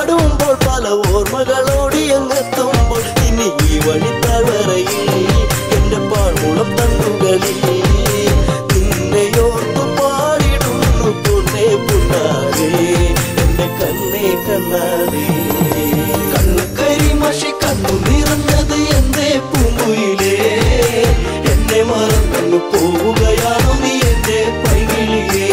പാടുമ്പോൾ പല ഓർമ്മകളോടി അങ്ങെത്തുമ്പോൾ ഇനി ഈ വഴി താഴ്വരയിൽ എന്റെ പാഴ്മുളം തണ്ടുകളിൽ നിന്നെയോർത്തു പാടിടുന്നു പൊന്നേ പുണ്ണാരേ എന്റെ കണ്ണേ കണ്ണാരേ കണ്ണു കരിമഷി കണ്ണു നിറഞ്ഞത് എന്തേ പൂങ്കുയിലേ എന്നെ മറന്നു പോവുകയാണോ നീ എന്റെ പൈകിളിയേ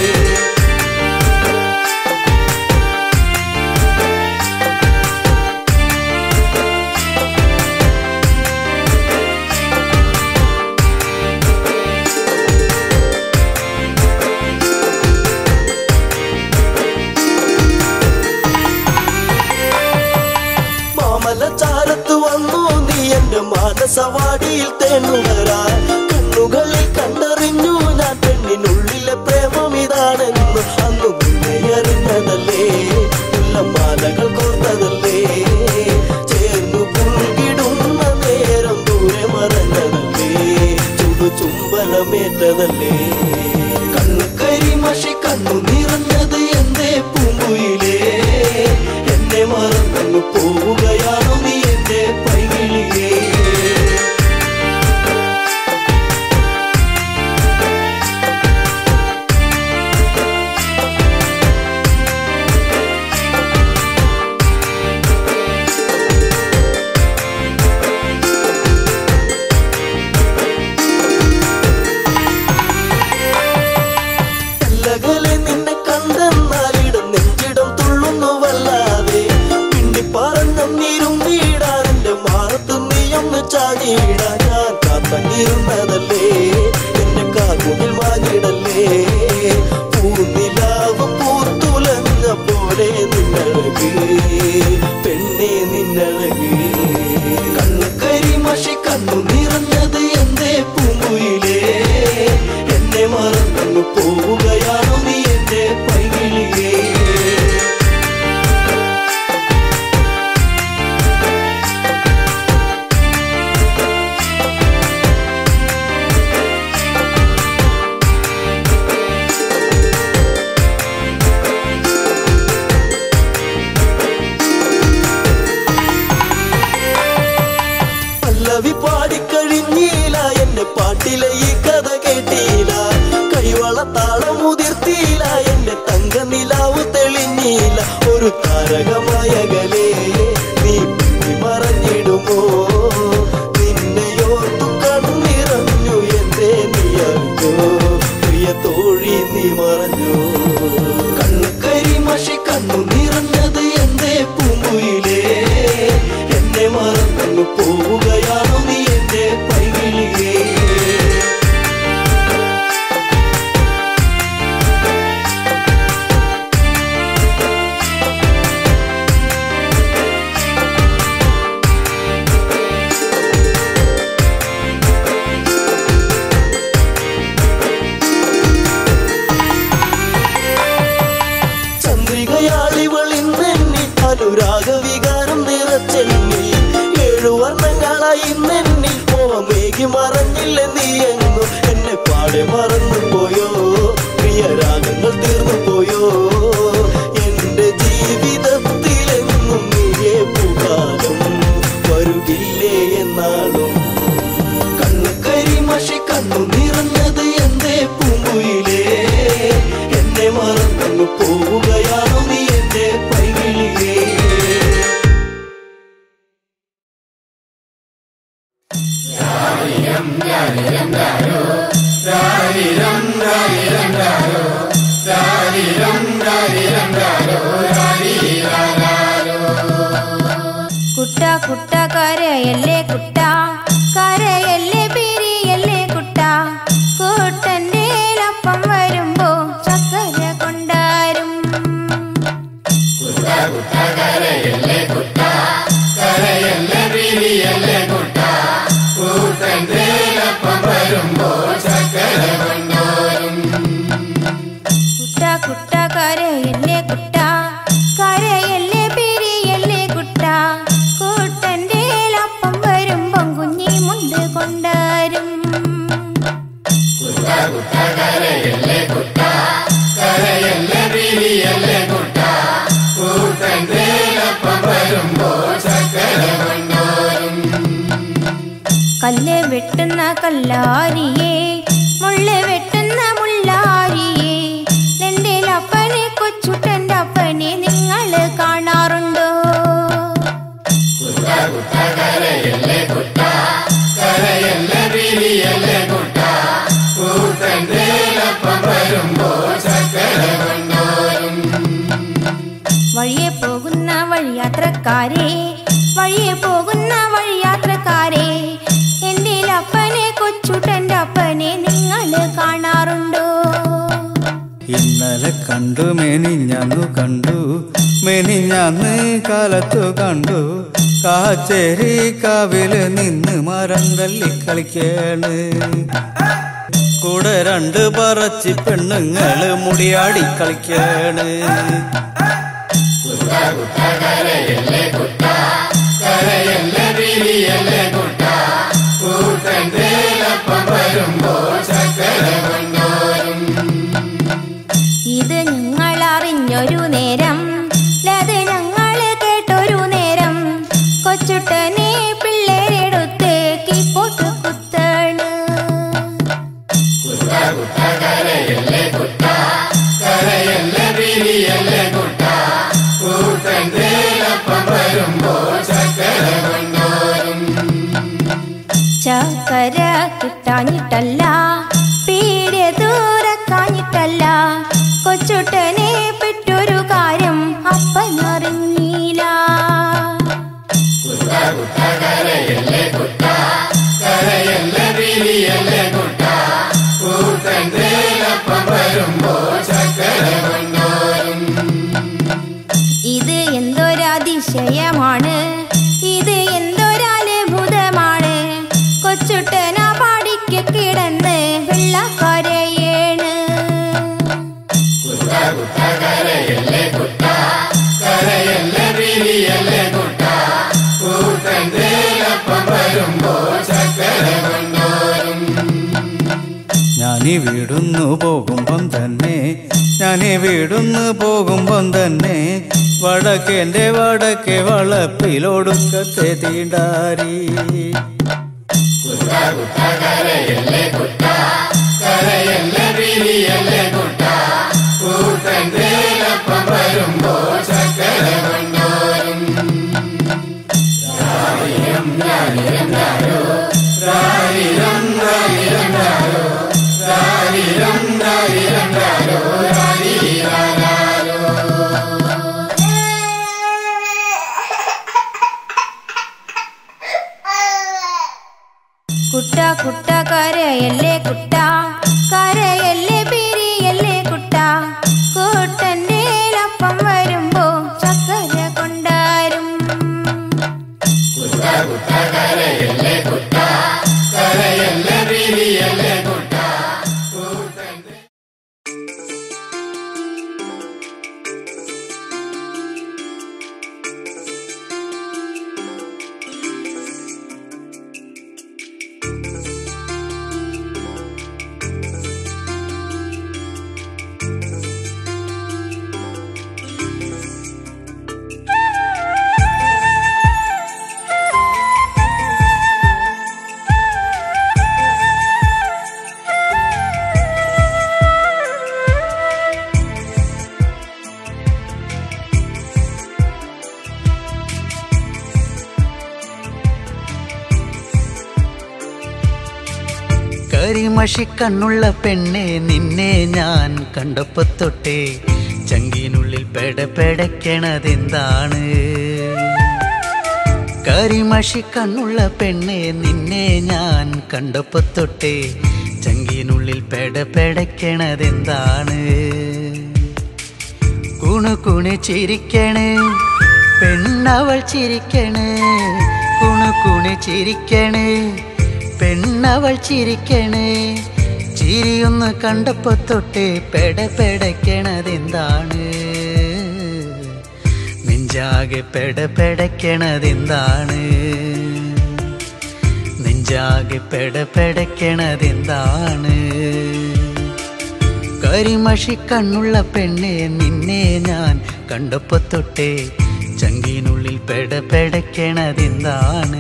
മാമല ചാരത്ത് വന്നു നീ എന്റെ മാനസവാടിയിൽ തേനുകരാൻ കണ്ണുകളിൽ കണ്ടറിഞ്ഞു ഞാൻ പെണ്ണിനുള്ളിലെ പ്രേമം ഇതാണെന്ന് അന്നു നിന്നെ അറിഞ്ഞതല്ലേ മാലകൾ കോർത്തതല്ലേ ചേർന്നു പുൽകിടുന്ന നേരം ദൂരെ മറഞ്ഞതല്ലേ ചുടു ചുംബനമേറ്റതല്ലേ കണ്ണു കരിമഷി കണ്ണു നിറഞ്ഞത് എന്തേ പൂങ്കുയിലേ എന്നെ മറന്നു പോവുകയാണോ നീ എന്റെ പൈകിളിയേ കല്ലകലെ നിന്നെ കണ്ടെന്നാലിടം നെഞ്ചിടം തുള്ളുന്നു വല്ലാതെ പിണ്ടി പറഞ്ഞം നീരും വീടാൻ എന്റെ മാറത്ത് നീയൊന്ന് ചാടിയിടാൻ ഞാൻ കാത്തങ്ങിരുന്നതല്ലേ എന്റെ കാർമുകിൽ മാഞ്ഞിടല്ലേ പൂനിലാവ് പൂത്തുലഞ്ഞ പോലെ നിന്നഴക് പെണ്ണെ നിന്നഴക് കണ്ണു കരിമഷി കണ്ണു നിറഞ്ഞത് എന്തേ പൂങ്കുയിലേ എന്നെ മറന്നു പോവുകയാണോ നീ എന്റെ പൈകിളിയേ പല്ലവി പാടിക്കഴിഞ്ഞീല എന്റെ പാട്ടിലെ ഈ കഥ കേട്ടീല കൈവള താളം മുതിർത്തീല എന്റെ തങ്ക നിലാവ് തെളിഞ്ഞീല ഒരു താരകമായകലേ നീ പിന്നി മറഞ്ഞിടുമോ നിന്നെയോർത്തു കണ്ണിറഞ്ഞു എന്തേ നീ അറിഞ്ഞോ പ്രിയ തോഴി നീ മറഞ്ഞു കണ്ണു കരിമഷി കണ്ണു നിറഞ്ഞത് എന്തേ പൂങ്കുയിലേ എന്നെ മറന്നു പോവുകയാണോ നീ എന്റെ പൈകിളിയേ ചന്ദ്രികയാളിവളിന്നെന്നി അനുരാഗ വികാരം നിറച്ചെന്നി ഏഴു വർണ്ണങ്ങളായി നെന്നി മോഹമേകി മറഞ്ഞില്ല നീ എങ്ങു എന്നെ പാടെ മറന്നു പോയോ പ്രിയരാഗങ്ങൾ തീർന്നു പോയോ എന്റെ ജീവിതത്തിലെങ്ങും നീയേ പൂകാലം വരുകില്ലേ എന്നാളും കണ്ണു കരിമഷി കണ്ണു നിറഞ്ഞത് എന്തേ പൂങ്കുയിലേ എന്നെ മറന്നു പോവുകയാണോ നീ എന്റെ പൈകിളിയേ കുട്ട കുട്ട കരയല്ലേ കുട്ട കരയല്ലേ പിരിയല്ലേ കുട്ട കൂട്ടന്റെ അപ്പം വരുമ്പോ ചക്കര കൊണ്ടാരും കുട്ട കുട്ട കരയല്ലേ കുട്ട കരയല്ലേ പിരിയല്ലേ കുട്ട കൂട്ടന്റെ അപ്പം വരുമ്പം കുഞ്ഞി മുണ്ട് കൊണ്ടാരും കരയല്ലേ പിരിയല്ലേ കുട്ട കൂട്ടന്റെ കല്ല് വെട്ടുന്ന കല്ലാരിയെ മുള്ള് വെട്ടുന്ന മുള്ളാരിയെ എന്റെ അപ്പനെ കൊച്ചുട്ടന്റെ അപ്പനെ നിങ്ങൾ കാണാറുണ്ടോ വഴിയെ പോകുന്ന വഴിയാത്രക്കാരെ വഴിയെ പോകുന്ന വഴിയാത്രക്കാരെ എന്റെ അപ്പനെ കൊച്ചുട്ടന്റെ അപ്പനെ നിങ്ങൾ കാണാറുണ്ടോ ഇന്നലെ കണ്ടു മെനിഞ്ഞന്നു കണ്ടു മെനിഞ്ഞന്ന് കാലത്തു കണ്ടു കാച്ചേരി കാവില് നിന്ന് മരം തല്ലി കളിക്കാണ് കൂടെ രണ്ട് പറച്ചി പെണ്ണുങ്ങള് മുടിയാടി കളിക്കാണ് ഇത് നിങ്ങൾ അറിഞ്ഞൊരു നേരം അത് ഞങ്ങൾ കേട്ടൊരു നേരം കൊച്ചുട്ടനെ പിള്ളേരെടുത്ത് കീപ്പോട്ട് കുത്താണ് ചക്കര കിട്ടാഞ്ഞിട്ടല്ല പീടിയ ദൂരക്കാഞ്ഞിട്ടല്ല കൊച്ചുട്ടനെ പെട്ടൊരു കാര്യം അപ്പനറിഞ്ഞില്ല ഇത് എന്തൊരതിശയമാണ് ഇത് എന്തൊരത്ഭുതമാണ് കൊച്ചുട്ടന പാടിക്ക് കിടന്ന് വെള്ളക്കരയേണ് ഞാനീ വീടുന്നു പോകുമ്പം തന്നെ ഞാനീ വീടുന്നു പോകുമ്പം തന്നെ വടക്കേന്റെ വടക്കേ വളപ്പിലൊടുക്കത്തെ തീണ്ടാരി കുട്ട കുട്ട കരയല്ലേ കുട്ട കരയല്ലേ പിരിയല്ലേ കുട്ട കൂട്ടന്റെ അപ്പം വരുമ്പോ ചക്കര കൊണ്ടാരും കരിമഷിക്കണ്ണുള്ള പെണ്ണെ നിന്നെ ഞാൻ കണ്ടപ്പോ തൊട്ടേ ചങ്കിനുള്ളിൽ പെടപെടക്കണതെന്താണ് കരിമഷിക്കണ്ണുള്ള പെണ്ണെ നിന്നെ ഞാൻ കണ്ടപ്പോ തൊട്ടേ ചങ്കിനുള്ളിൽ പെടപെടക്കണതെന്താണ് കുണു കുണു ചിരിക്കണ് പെണ്ണവൾ ചിരിക്കണ് കുണു കുണു ചിരിക്കണ് പെണ്ണവൾ ചിരിക്കണ് ചിരിയൊന്ന് കണ്ടപ്പോ തൊട്ടേ പെടപെടക്കണതെന്താണ് നെഞ്ചാകെ പെടപെടക്കണതെന്താണ് നെഞ്ചാകെ പെടപെടക്കണതെന്താണ് കരിമഷി കണ്ണുള്ള പെണ്ണെ നിന്നെ ഞാൻ കണ്ടപ്പോ തൊട്ടേ ചങ്കിനുള്ളിൽ പെട പെടയ്ക്കണതെന്താണ്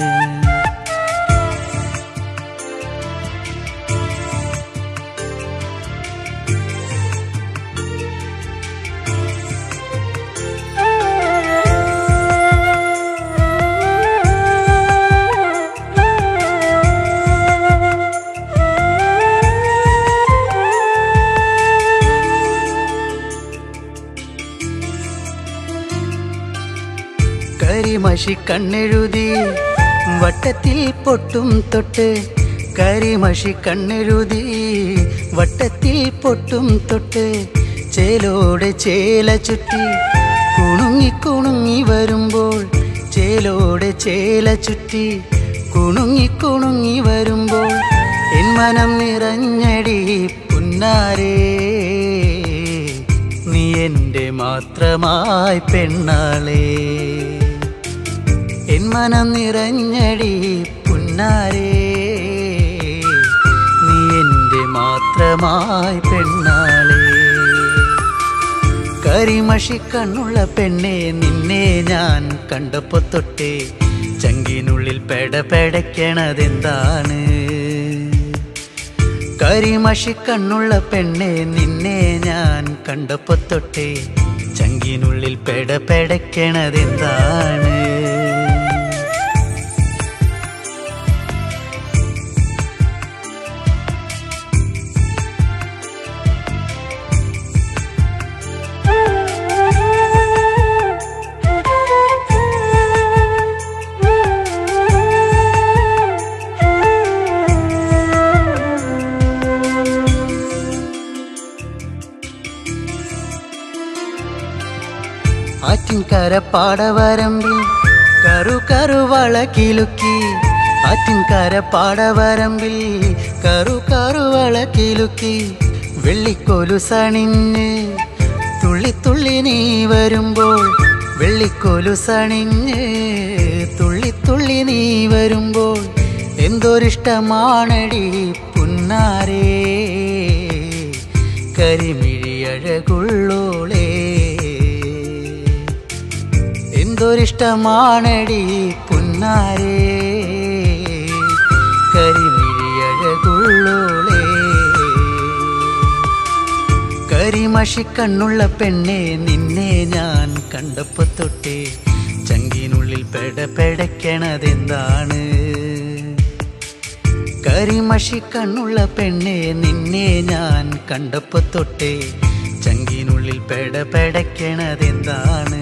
കരിമഷി കണ്ണെഴുതി വട്ടത്തിൽ പൊട്ടും തൊട്ട് കരിമഷി കണ്ണെഴുതി വട്ടത്തിൽ പൊട്ടും തൊട്ട് ചേലോടെ ചേല ചുറ്റി കുണുങ്ങി കുണുങ്ങി വരുമ്പോൾ ചേലോടെ ചേല ചുറ്റി കുണുങ്ങി കുണുങ്ങി വരുമ്പോൾ എൻ മനം നിറഞ്ഞടി പുന്നാരേ നീ എൻ്റെ മാത്രമായി പെണ്ണാളേ എൻ മനം നിറഞ്ഞടി പുന്നാരേ നീ എൻ്റെ മാത്രമായി പെണ്ണാളേ കരിമഷി കണ്ണുള്ള പെണ്ണെ നിന്നെ ഞാൻ കണ്ടപ്പോ തൊട്ടേ ചങ്കിനുള്ളിൽ പെട പെടയ്ക്കണതെന്താണ് കരിമഷി കണ്ണുള്ള പെണ്ണെ നിന്നെ ഞാൻ കണ്ടപ്പോ തൊട്ടേ ചങ്കിനുള്ളിൽ പെട പെടയ്ക്കണതെന്താണ് ആറ്റിൻകര പാടവരമ്പിൽ കറു കറുവള കിലുക്കി ആറ്റിൻകര പാടവരമ്പിൽ കറു കറുവള കിലുക്കി വെള്ളിക്കോലു സണിഞ്ഞ് തുള്ളി തുള്ളി നീ വരുമ്പോൾ വെള്ളിക്കോലു സണിഞ്ഞ് തുള്ളി തുള്ളി നീ വരുമ്പോൾ എന്തൊരിഷ്ടമാണടി പുന്നാരേ കരിമിഴി അഴകുള്ളോളേ എന്തൊരിഷ്ടമാണടി പുന്നാരേ കരിമിഴി അഴകുള്ളോളേ കരിമഷി കണ്ണുള്ള പെണ്ണെ നിന്നെ ഞാൻ കണ്ടപ്പോ തൊട്ടേ ചങ്കിനുള്ളിൽ പെട പെടയ്ക്കണതെന്താണ് കരിമഷി കണ്ണുള്ള പെണ്ണെ നിന്നെ ഞാൻ കണ്ടപ്പോ തൊട്ടേ ചങ്കിനുള്ളിൽ പെട പെടയ്ക്കണതെന്താണ്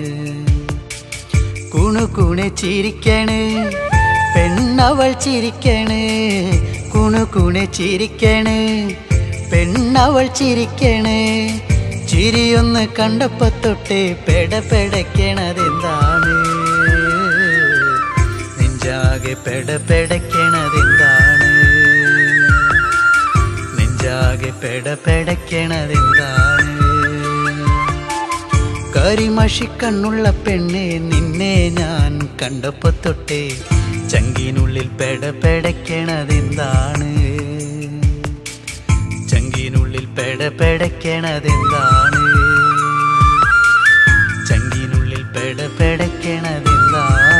കുണുകുണെ ചിരിക്കണ് പെണ്ണവൾ ചിരിക്കണ് കുണുകുണെ ചിരിക്കണ് പെണ്ണവൾ ചിരിക്കണ് ചിരിയൊന്ന് കണ്ടപ്പോ തൊട്ടേ പെട പെടയ്ക്കണതെന്താണ് നെഞ്ചാകെ പെട പെടയ്ക്കണതെന്താണ് നെഞ്ചാകെ പെട പെടയ്ക്കണതെന്താണ് കരിമഷി കണ്ണുള്ള പെണ്ണെ നിന്നെ ഞാൻ കണ്ടപ്പോ തൊട്ടേ ചങ്കിനുള്ളിൽ പെട പെടയ്ക്കണതെന്താണ് ചങ്കിനുള്ളിൽ പെട പെടയ്ക്കണതെന്താണ് ചങ്കിനുള്ളിൽ പെട പെടയ്ക്കണതെന്താണ്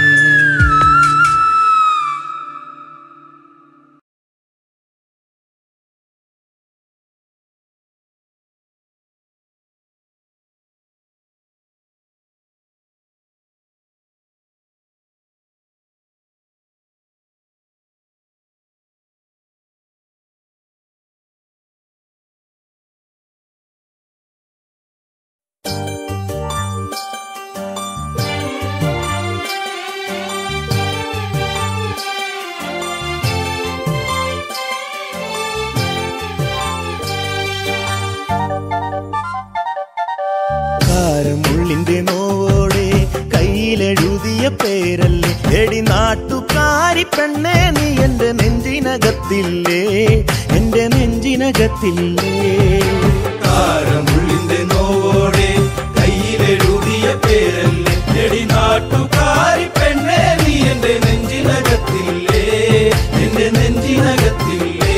കാരമുള്ളിന്റെ നോവോടെ കയ്യിലെഴുതിയ പേരല്ലേ എടി നാട്ടുകാരി പെണ്ണേ നീ എന്റെ നെഞ്ചിനകത്തില്ലേ എന്റെ നെഞ്ചിനകത്തില്ലേ കാരമുള്ളിന്റെ നോവോടെ കയ്യിലെഴുതിയ പേരല്ലേ എടി നാട്ടുകാരി പെണ്ണേ നീ എന്റെ നെഞ്ചിനകത്തില്ലേ എന്റെ നെഞ്ചിനകത്തില്ലേ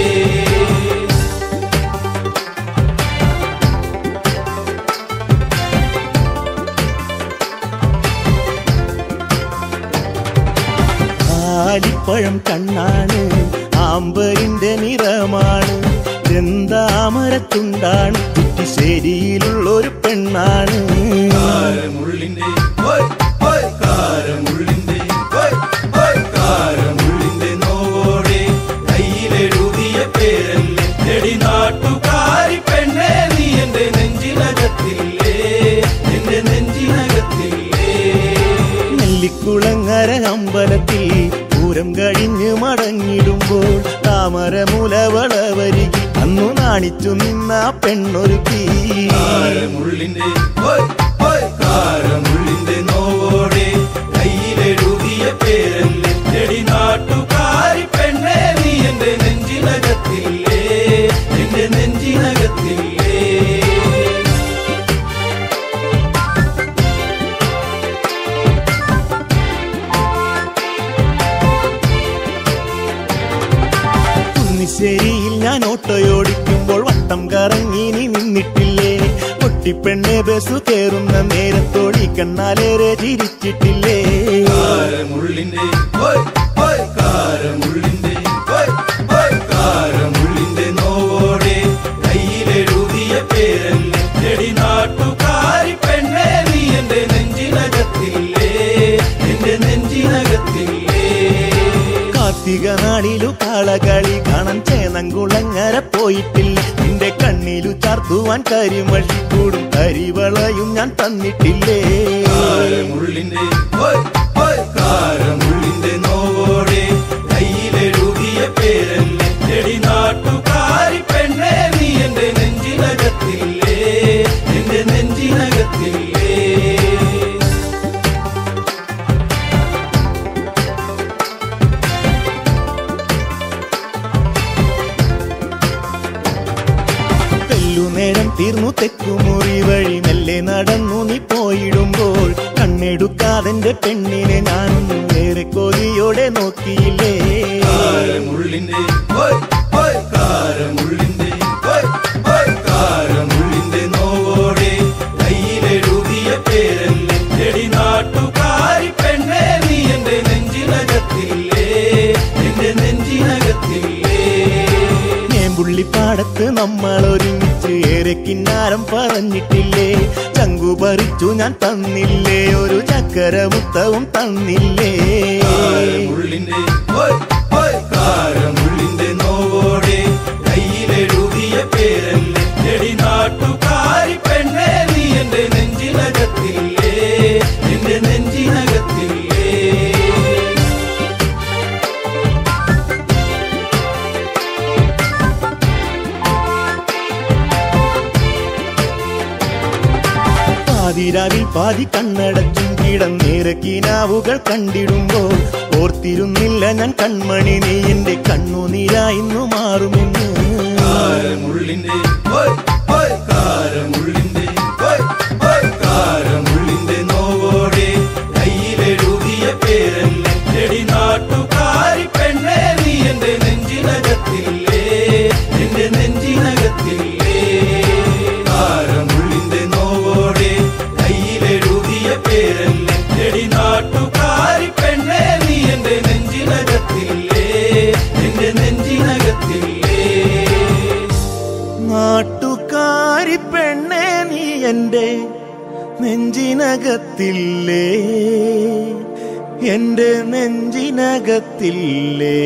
അമ്പാലിപ്പഴം കണ്ണാണ് ആമ്പലിന്റെ നിറമാണ് ചെന്താമരത്തുണ്ടാണ് കുറ്റിശ്ശേരിയിലുള്ളൊരു പെണ്ണാണ് കാരമുള്ളിന്റെ ഓയ്, ഓയ്, കാരമുള്ളിന്റെ ഓയ്, ഓയ്, കാരമുള്ളിന്റെ നോവോടെ കയ്യിലെഴുതിയ പേരല്ലേ എടി നാട്ടുകാരി പെണ്ണേ നീ എന്റെ നെഞ്ചിനകത്തില്ലേ എന്റെ നെഞ്ചിനകത്തില്ലേ നെല്ലിക്കുളങ്ങര അമ്പലത്തിൽ പൂരം കഴിഞ്ഞ് മടങ്ങിടുമ്പോൾ താമരമുലവളവരികി അന്നു നാണിച്ചു നിന്ന പെണ്ണൊരുക്കി കാരമുള്ളിന്റെ ഓയ്, ഓയ്, കാരമുള്ളിന്റെ നോവോടെ കയ്യിലെഴുതിയ പേരല്ലേ എടി നാട്ടുകാരി പെണ്ണേ നീ എന്റെ നെഞ്ചിനകത്തില്ലേ എന്റെ നെഞ്ചിനകത്തില്ലേ കുന്നിശ്ശേരിയിൽ ഞാൻ ഓട്ടോയോടിക്കുമ്പോൾ വട്ടം കറങ്ങി നീ നിന്നിട്ടില്ലേ പൊട്ടിപ്പെണ്ണെ ബസ് കയറുന്ന നേരത്തോടി കണ്ണാലേറെ ചിരിച്ചിട്ടില്ലേ കാരമുള്ളിന്റെ ഓയ്, ഓയ്, കാരമുള്ളിന്റെ ഓയ്, ഓയ്, കാരമുള്ളിന്റെ നോവോടെ കയ്യിലെഴുതിയ പേരല്ലേ എടി നാട്ടുകാരി പെണ്ണേ നീ എന്റെ നെഞ്ചിനകത്തില്ലേ എന്റെ നെഞ്ചിനകത്തില്ലേ കാർത്തിക നാളിലു കാളകളി കാണാൻ ചേനങ്കുളങ്ങര പോയിട്ടില്ല നിന്റെ കണ്ണിലു ചാർത്തുവാൻ കരിമഷി കൂടും കരിവളയും ഞാൻ തന്നിട്ടില്ലേ കാരമുള്ളിന്റെ ഓയ്, ഓയ്, കാരമുള്ളിന്റെ നോവോടെ കയ്യിലെഴുതിയ പേരല്ലേ എടി നാട്ടുകാരി പെണ്ണേ നീ എന്റെ നെഞ്ചിനകത്തില്ലേ എന്റെ നെഞ്ചിനകത്തില്ലേ തെല്ലുനേരം തീർന്നു തെക്കുമുറി വഴി മെല്ലെ നടന്നു നീ പോയിടുമ്പോൾ കണ്ണെടുക്കാതെന്റെ പെണ്ണിനെ ഞാനൊന്നും ഏറെ കൊതിയോടെ നോക്കിയില്ലേ കാരമുള്ളിന്റെ ഓയ്, ഓയ്, കാരമുള്ളിന്റെ ഓയ്, ഓയ്, കാരമുള്ളിന്റെ നോവോടെ കയ്യിലെഴുതിയ പേരല്ലേ എടി നാട്ടുകാരി പെണ്ണേ നീ എന്റെ നെഞ്ചിനകത്തില്ലേ എന്റെ നെഞ്ചിനകത്തില്ലേ നേമ്പുള്ളിപ്പാടത്ത് നമ്മൾ ഒരുമിച്ച് ഏറെ കിന്നാരം പറഞ്ഞിട്ടില്ലേ ചങ്കു പറിച്ചു ഞാൻ തന്നില്ലേ ഒരു ചക്കര മുത്തവും തന്നില്ലേ കാരമുള്ളിന്റെ ഓയ്, ഓയ്, കാരമുള്ളിന്റെ നോവോടെ കയ്യിലെഴുതിയ പേരല്ലേ എടി നാട്ടുകാരി പെണ്ണേ നീ എന്റെ നെഞ്ചിനകത്തില്ലേ എന്റെ നെഞ്ചിനകത്തില്ലേ പാതിരാവിൽ പാതി കണ്ണടച്ചും കിടന്നേറെ കിനാവുകൾ കണ്ടിടുമ്പോൾ ഓർത്തിരുന്നില്ല ഞാൻ കൺമണി നീ എന്റെ കണ്ണുനീരായിന്നു മാറുമെന്ന് കാരമുള്ളിന്റെ ഓയ്, ഓയ്, കാരമുള്ളിന്റെ ഓയ്, ഓയ്, കാരമുള്ളിന്റെ നോവോടെ കയ്യിലെഴുതിയ പേരല്ലേ എടി നാട്ടുകാരി പെണ്ണേ നീ എന്റെ നെഞ്ചിനകത്തില്ലേ എന്റെ നെഞ്ചിനകത്തില്ലേ കാരമുള്ളിന്റെ നോവോടെ കയ്യിലെഴുതിയ പേരല്ലേ എടി നാട്ടുകാരി പെണ്ണേ നീ എന്റെ നെഞ്ചിനകത്തില്ലേ എന്റെ നെഞ്ചിനകത്തില്ലേ നാട്ടുകാരി പെണ്ണെ നീ എന്റെ നെഞ്ചിനകത്തില്ലേ എന്റെ നെഞ്ചിനകത്തില്ലേ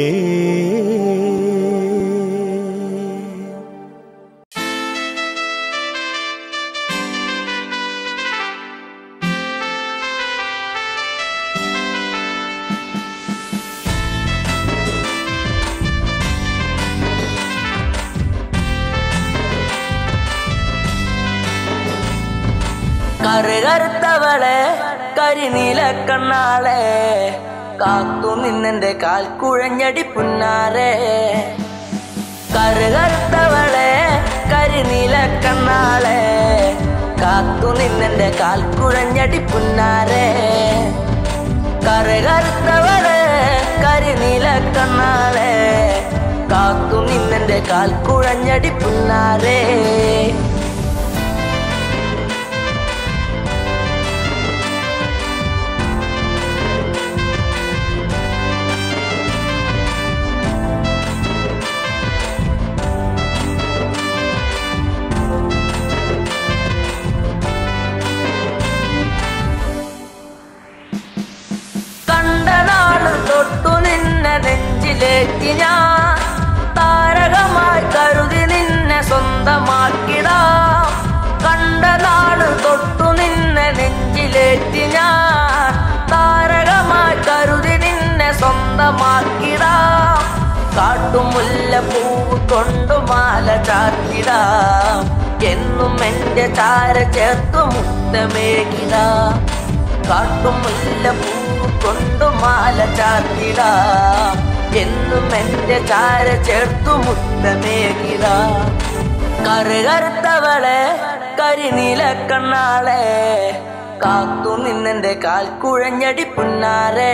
കറുകറുത്തവളെ കരിനീല കണ്ണാളെ കാത്തു നിന്നെന്റെ കാൽ കുഴഞ്ഞടി പുന്നാരെ കറുകറുത്തവളെ കരിനീല കണ്ണാളെ കാത്തു നിന്നെന്റെ കാൽ കുഴഞ്ഞടി പുന്നാരെ കറുകറുത്തവളെ കരിനീല കണ്ണാളെ കാത്തു നിന്നെന്റെ കാൽ കുഴഞ്ഞടി പുന്നാരേ നെഞ്ചിലേറ്റി ഞാൻ താരകമായി കരുതി നിന്നെ സ്വന്തമാക്കിടാം കണ്ട നാട് തൊട്ടു നിന്നെ നെഞ്ചിലേറ്റി ഞാൻ താരകമായി കരുതി നിന്നെ സ്വന്തമാക്കിടാം കാട്ടുമുല്ല പൂവ് കൊണ്ടു മാല ചാത്തിടാം എന്നും എന്റെ ചാര ചേർത്തു മുത്തമേകിടാം കാട്ടുമുല്ല പൂവ് കൊണ്ടു മാല ചാത്തിടാം എന്നും എന്റെ ചാര ചേർത്തു മുത്തമേകിടാം കറുകറുത്തവളെ കരിനീല കണ്ണാളെ കാത്തു നിന്നെന്റെ കാൽ കുഴഞ്ഞടി പുന്നാരെ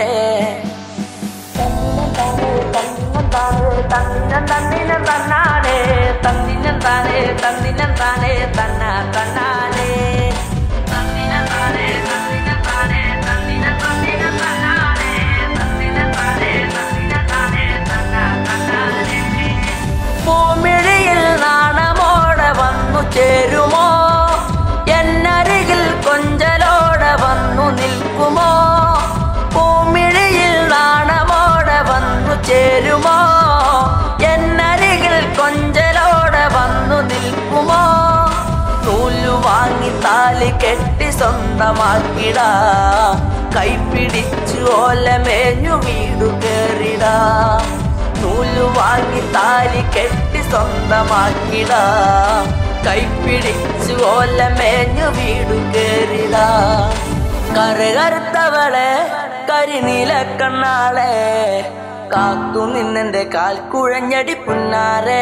തന്നിനം തന്നാനേ തന്നിനം താനേ തന്നിനം താനേ തന്ന തന്നാനേ തന്നിനം താനേ തന്നിനം താനേ തന്നിനം തന്നിനം തന്നാനേ തന്നിനം താനേ തന്നിനം താനേ തന്ന തന്നാനേ പൂമിഴിയിൽ നാണമോടെ വന്നു ചേരുമോ എന്നരികിൽ കൊഞ്ചലോടെ വന്നു നിൽക്കുമോ പൂമിഴിയിൽ നാണമോടെ വന്നു ചേരുമോ എന്നരികിൽ കൊഞ്ചലോടെ വന്നു നിൽക്കുമോ നൂലു വാങ്ങി താലി കെട്ടി സ്വന്തമാക്കിടാ കൈപ്പിടിച്ചു ഓലമേഞ്ഞു വീടു കേറിടാ നൂലു വാങ്ങി താലി കെട്ടി സ്വന്തമാക്കിടാ കൈപ്പിടിച്ചു ഓലമേഞ്ഞു വീടു കേറിടാ കറുകറുത്തവളെ കരിനീല കണ്ണാളെ കാത്തു നിന്നെന്റെ കാൽ കുഴഞ്ഞടി പുന്നാരെ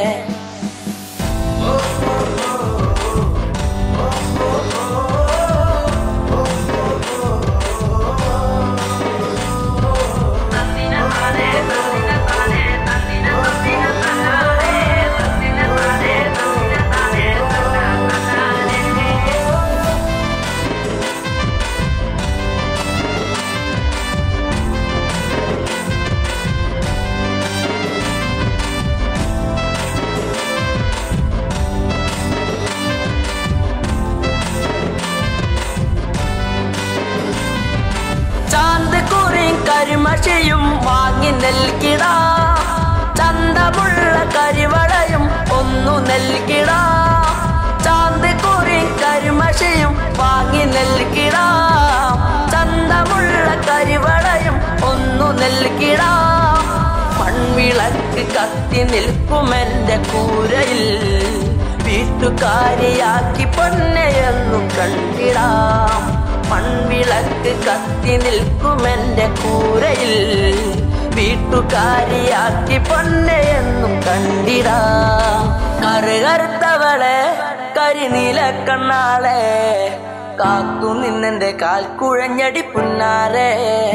ചാന്ത് കുറിയും കരിമഷിയും വാങ്ങി നൽകിടാ ചന്തമുള്ള കരിവളയും ഒന്നു നൽകിടാ ചാന്ത് കുറിയും കരിമഷിയും വാങ്ങി നൽകിടാ ചന്തമുള്ള കരിവളയും ഒന്നു നൽകിടാ മൺവിളക്ക് കത്തി നിൽക്കുമെന്റെ കൂരയിൽ വീട്ടുകാരിയാക്കി പൊന്നെയെന്നു കണ്ടിടാം മൺവിളക്ക് കത്തി നിൽക്കുമെന്റെ കൂരയിൽ വീട്ടുകാരിയാക്കി പൊന്നെയെന്നും കണ്ടിടാ കറുകറുത്തവളെ കരിനീല കണ്ണാളെ കാത്തു നിന്നെന്റെ കാൽ കുഴഞ്ഞടി പുന്നാരെ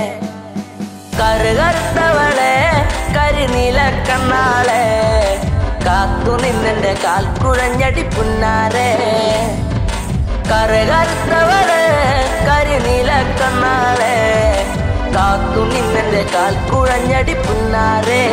കറുകറുത്തവളെ കരിനീല കണ്ണാളെ കാത്തു നിന്നെന്റെ കാൽ കുഴഞ്ഞടി പുന്നാരെ കറുകറുത്തവളെ കരിനീല കണ്ണാളെ കാത്തു നിന്നെന്റെ കാൽ കുഴഞ്ഞടി പുന്നാരേ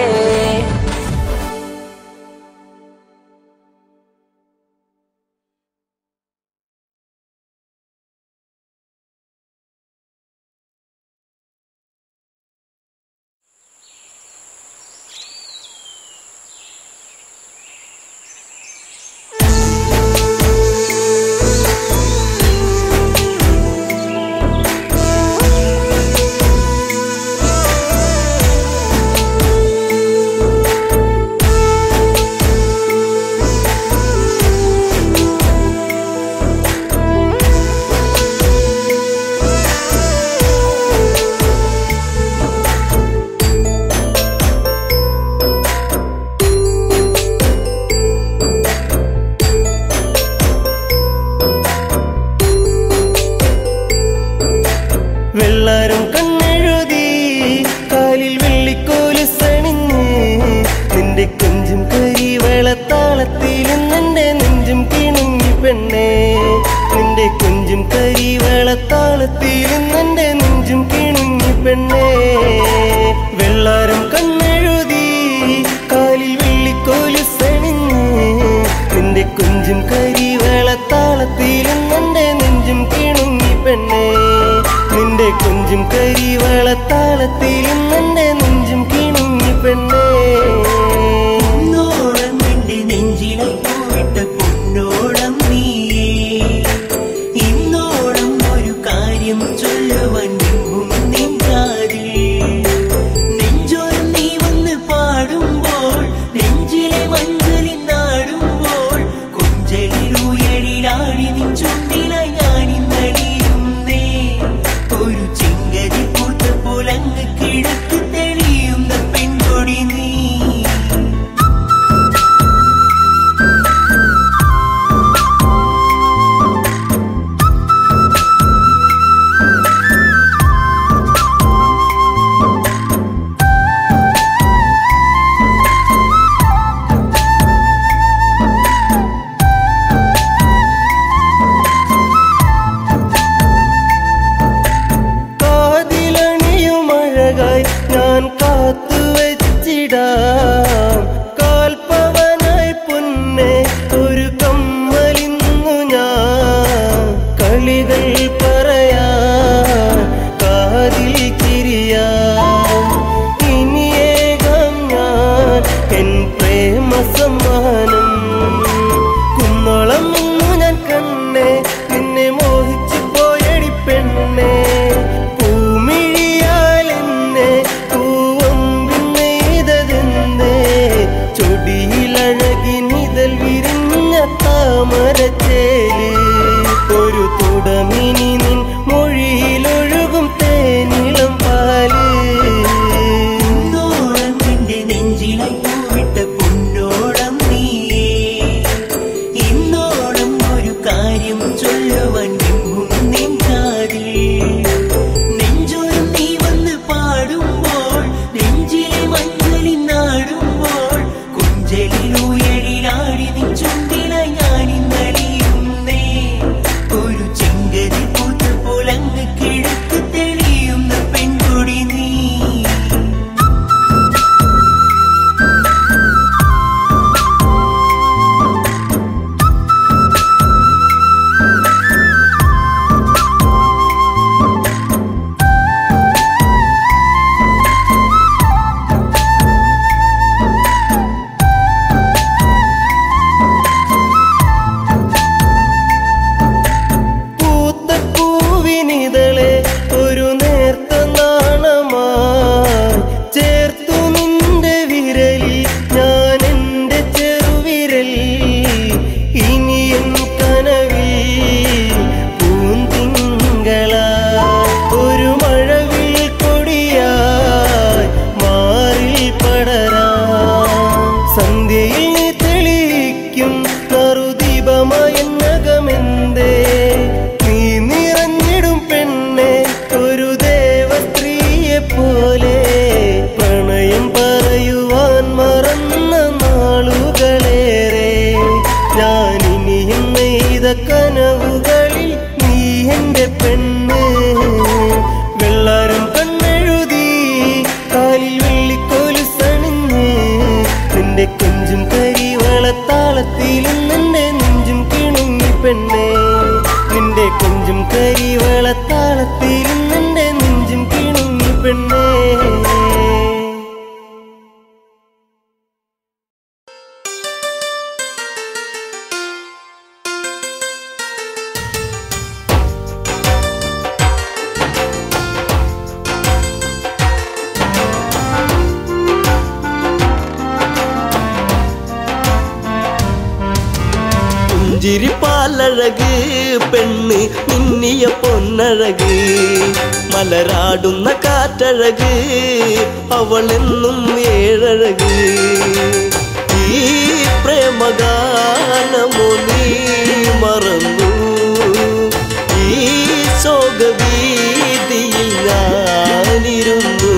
വെള്ളാരം കണ്ണെഴുതി കാലിൽ വെള്ളിക്കോല് സണിഞ്ഞ് നിന്റെ കൊഞ്ചും കരി വെളത്താളത്തിൽ നിന്റെ നെഞ്ചും കിണുങ്ങി പെണ്ണേ നിന്റെ കൊഞ്ചും കരി വെളത്താളത്തിൽ നിന്റെ നെഞ്ചും കിണുങ്ങി പെണ്ണേ വെള്ളാരം കണ്ണെഴുതി കാലിൽ വെള്ളിക്കോല് സണിഞ്ഞ് നിന്റെ കൊഞ്ചും കരി വെളത്താളത്തിൽ നിന്റെ നെഞ്ചും കിണുങ്ങി പെണ്ണേ നിന്റെ കൊഞ്ചും കരി വെളത്താളത്തിൽ നിന്റെ നെഞ്ചും കിണുങ്ങി പെണ്ണേ പെണ്ണേ പുഞ്ചിരി പാലഴക് പെണ്ണ് മിന്നിയ പൊന്നഴക് മലരാടുന്ന കാറ്റഴക് അവളെന്നും ഏഴഴക് ഈ പ്രേമഗാനമോ നീ മറന്നു ഈ ശോകവീതിയിൽ ഞാനിരുന്നു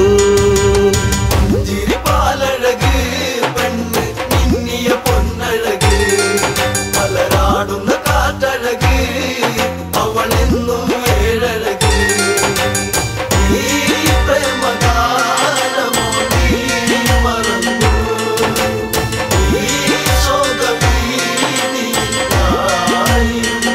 ചിരിപ്പാലഴക് പെണ്ണ് മിന്നിയ പൊന്നഴക് മലരാടുന്ന കാറ്റഴക് അവളെന്നും ഏഴഴക് ഈ പ്രേമഗാനമോ നീ മറന്നു ഈ ശോകവീതിയിൽ ഞാനിരുന്നു.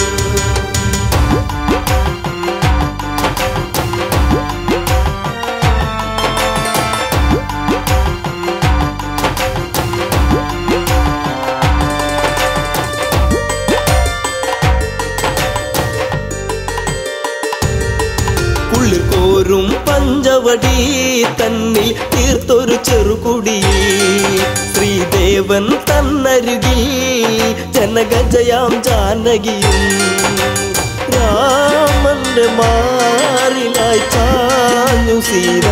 കുളിർ കോരും പഞ്ചവടി തന്നിൽ തീർത്തൊരു ചെറുകുടി ശ്രീദേവൻ തന്നരുകിൽ ജനഗജയാം ജാനകിയും രാമന്റെ മാറിലായി ചാഞ്ഞു സീര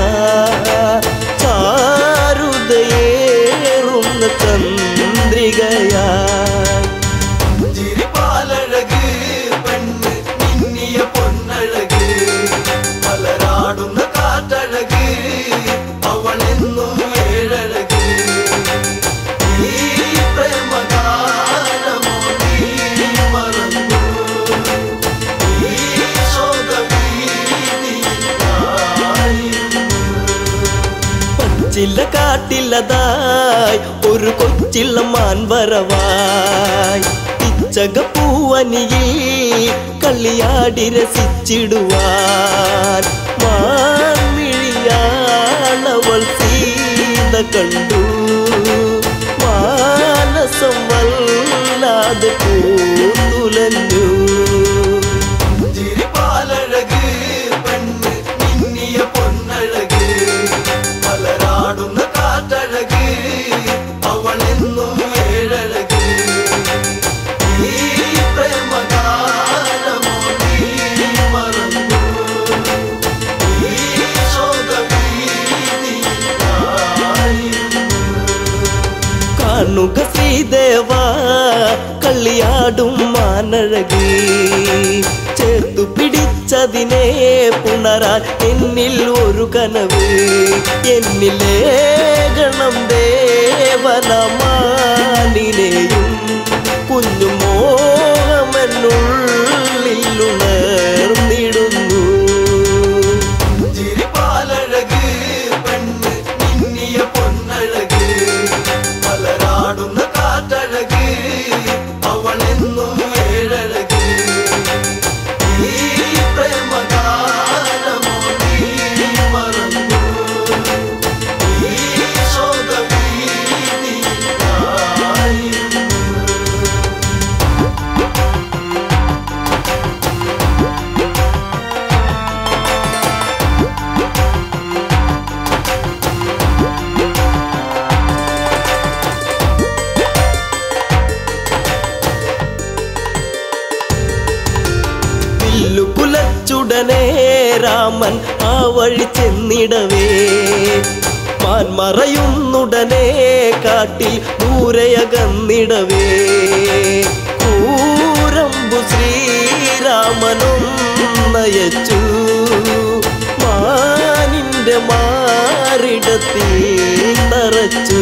ചാരുതയേറുന്ന ചന്ദ്രികയായി ചിരിപ്പാലഴക് പെണ്ണ് മിന്നിയ പൊന്നഴക് മലരാടുന്ന കാറ്റഴക് അവളെന്നും ഏഴഴക് ഈ പ്രേമഗാനമോ നീ മറന്നു ഈ ശോകവീതിയിൽ ഞാനിരുന്നു. പച്ചില കാട്ടിലതായി ഒരു കൊച്ചില്ല മാൻവരവായി പിച്ചക പൂവനിയിൽ കളിയാടി രസിച്ചിടുവാൻ മാൻമിഴിയാണവൾ സീത കണ്ടു മാനസം വല്ലാതെ പൂത്തുലഞ്ഞു ചിരിപ്പാലഴക് പെണ്ണ് മിന്നിയ പൊന്നഴക് മലരാടുന്ന കാറ്റഴക് അവളെന്നും ഏഴഴക് ഈ പ്രേമഗാനമോ നീ മറന്നു ഈ ശോകവീതിയിൽ ഞാനിരുന്നു. കാണുക ശ്രീദേവ കളിയാടും മാനഴകി ചേർത്തു പിടിച്ചതിനെ പുണരാൻ എന്നിൽ ഒരു കനവ് എന്നിലെ ഗണം ദേവനമാനിനെയും കുഞ്ഞു മോഹമെന്നുള്ളിൽ ഉണർന്നിടുന്നു ചിരിപ്പാലഴക് പെണ്ണ് മിന്നിയ പൊന്നഴക് മലരാടുന്ന കാറ്റഴക് അവളെന്നും ഏഴഴക് ഈ പ്രേമഗാനമോ നീ മറന്നു ഈ ശോകവീതിയിൽ ഞാനിരുന്നു. വില്ലു കുലച്ചുടനെ രാമൻ ആ വഴി ചെന്നിടവേ മാൻ മറയുന്നുടനെ കാട്ടിൽ ദൂരയകന്നിടവേ കൂരമ്പു ശ്രീരാമനും നയച്ചു മാനിന്റെ മാറിടത്തിൽ തറച്ചു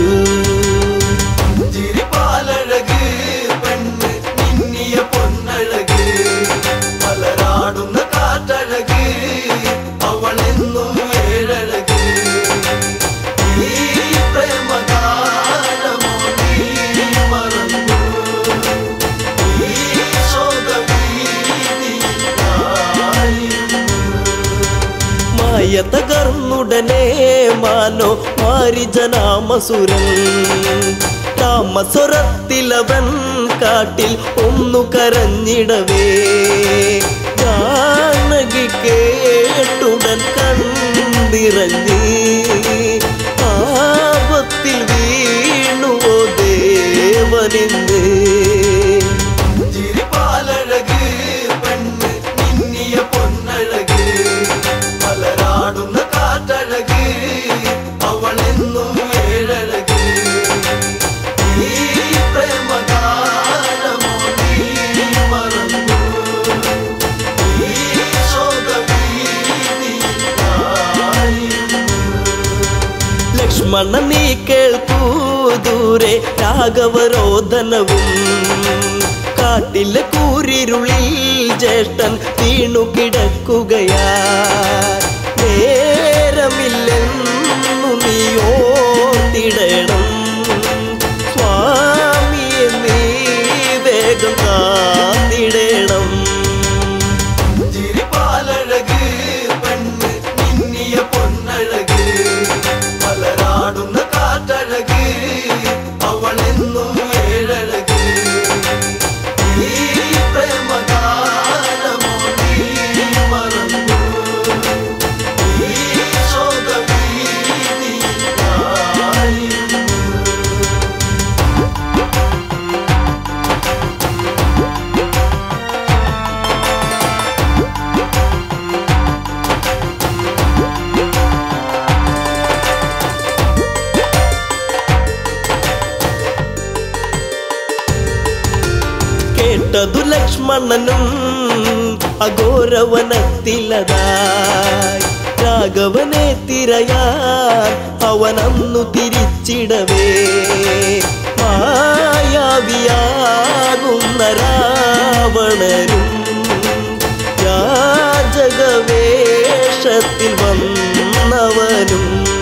ചിരിപ്പാലഴക് പെണ്ണ് മിന്നിയ പൊന്നഴക് മലരാടുന്ന കാറ്റഴക് അവളെന്നും ഏഴഴക് ഈ പ്രേമഗാനമോ നീ മറന്നു ഈ ശോകവീതിയിൽ ഞാനിരുന്നു. മായ മായ തകർന്നുടനെ മാനോ മാരിജനാമസുരൻ താമസ്വരത്തിലവൻ കാട്ടിൽ ഒന്നു കരഞ്ഞിടവേ ജാനകി കേട്ടുടൻ കണ്ടിറങ്ങി ആപത്തിൽ വീണുവോ ദേവനിന്ന് ചിരിപ്പാലഴക് പെണ്ണ് മിന്നിയ പൊന്നഴക് മലരാടുന്ന കാറ്റഴക് അവളെന്നും ഏഴഴക് ഈ പ്രേമഗാനമോ നീ മറന്നു ഈ ശോകഭീതിയായിരുന്നു ലക്ഷ്മണ നീ കേൾക്കൂ ദൂരെ രാഘവരോധനവും കാട്ടിലെ കൂരിരുളിൽ ജ്യേഷ്ഠൻ വീണു കിടക്കുകയാ നേരമില്ലെന്നു നീ ഓർത്തിടണം സ്വാമിയെ നീ വേഗം കാത്തിടണം ചിരിപ്പാലഴക് പെണ്ണ് മിന്നിയ പൊന്നഴക് മലരാടുന്ന കാറ്റഴക് അവളെന്നും ഏഴഴക് ഈ പ്രേമഗാനമോ നീ മറന്നു ഈ ശോകഭീതിയായിരുന്നു കേട്ടതു ലക്ഷ്മണനും അഘോരവനത്തിലതായി രാഘവനെ തിരയാൻ അവനന്നു തിരിച്ചിടവേ മായാവിയാകുന്ന രാവണനും യാചകവേഷത്തിൽ വന്നവനും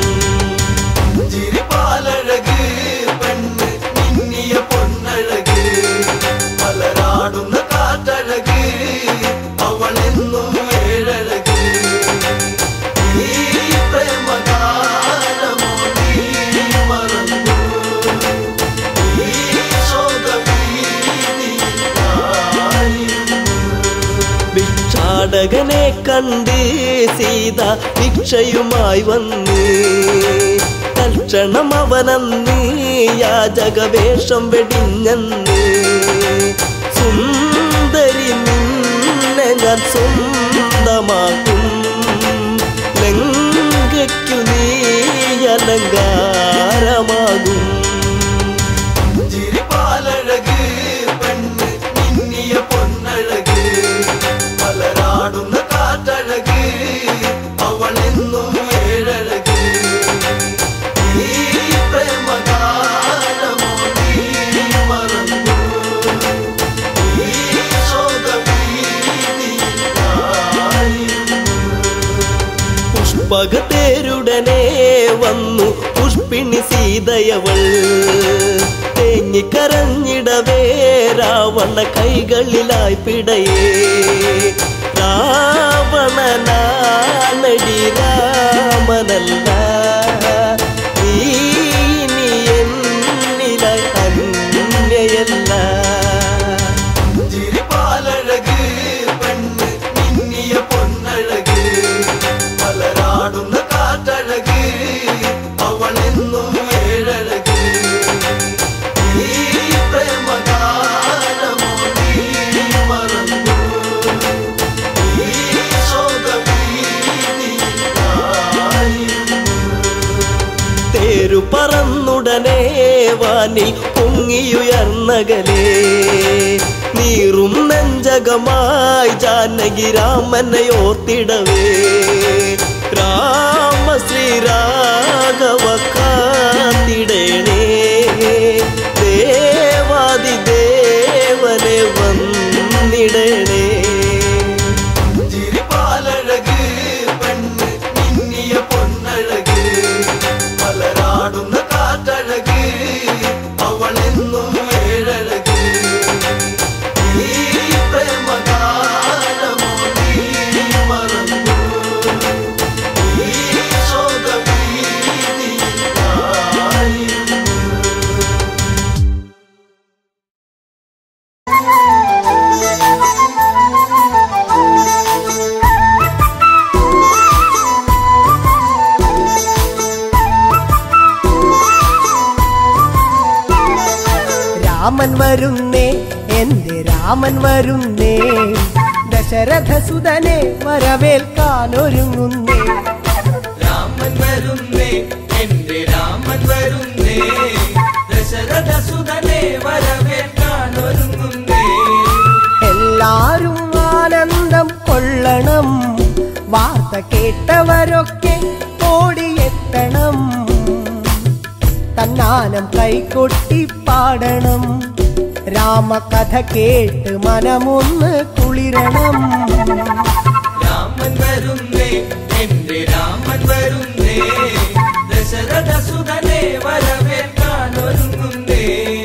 ചിരിപ്പാലഴക് പെണ്ണ് മിന്നിയ പൊന്നഴക് മലരാടുന്ന കാറ്റഴക് അവളെന്നും ഏഴഴക് ഈ പ്രേമഗാനമോ നീ മറന്നു ഈ ശോകഭീതിയായിരുന്നു ഭിക്ഷാടകനെ കണ്ട് സീത ഭിക്ഷയുമായി വന്ന് തൽക്ഷണം അവനന്ന് യാചകവേഷം വെടിഞ്ഞന്ന് സുന്ദരി നിന്നെ ഞാൻ സ്വന്തമാക്കും ലങ്കയ്ക്കു നീ അലങ്കാരമാകും ചിരിപ്പാലഴക് പെണ്ണ് മിന്നിയ പൊന്നഴക് മലരാടുന്ന കാറ്റഴക് അവളെന്നും ഏഴഴക് ഈ പ്രേമഗാനമോ നീ മറന്നു ഈ ശോകഭീതിയായിരുന്നു പുഷ്പകത്തേരുടനെ വന്നു പുഷ്പിണി സീതയവൾ തേങ്ങിക്കരഞ്ഞിടവേ രാവണ കൈകളിലായി പിടയേ രാവണനാണടി രാമനല്ല നീ ഇനി എന്നിലായി അന്യയല്ല ചിരിപ്പാലഴക് പെണ്ണ് മിന്നിയ പൊന്നഴക് മലരാടുന്ന കാറ്റഴക് അവളെന്നും ഏഴഴക് ഈ പ്രേമഗാനമോ നീ മറന്നു ഈ ശോകഭീതിയായിരുന്നു തേരു പറന്നുടനെ വാനിൽ പൊങ്ങിയുയർന്നകലേ നീറും നെഞ്ചകമായി ജാനകി രാമനെ ഓർത്തിടവേ രാമ ശ്രീരാഘവ കാത്തിടണേ ദേവാദി ദേവനെ വന്നിടണേ ചിരിപ്പാലഴക് പെണ്ണ് മിന്നിയ പൊന്നഴക് മലരാടുന്ന കാറ്റഴക് അവളെന്നും ഏഴഴക് ഈ പ്രേമഗാനമോ നീ മറന്നു രാമൻ വരുന്നേ എന്റെ രാമൻ വരുന്നേ ദശരഥ സുതനെ വരവേൽക്കാനൊരുങ്ങുന്നേ രാമൻ വരുന്നേ എന്റെ രാമൻ വരുന്നേ ദശരഥ സുതനെ വരവേൽക്കാൻ ഒരുങ്ങുന്നേ എല്ലാരും ആനന്ദം കൊള്ളണം വാർത്ത കേട്ടവരൊക്കെ ഓടിയെത്തണം തന്നാനം കൈകൊട്ടി പാടണം രാമകഥ കേട്ട് മനമൊന്ന് കുളിരണം രാമൻ വരുന്നേ എന്റെ രാമൻ വരുന്നേ ദശരഥ സുതനെ വരവേൽക്കാൻ ഒരുങ്ങുന്നേ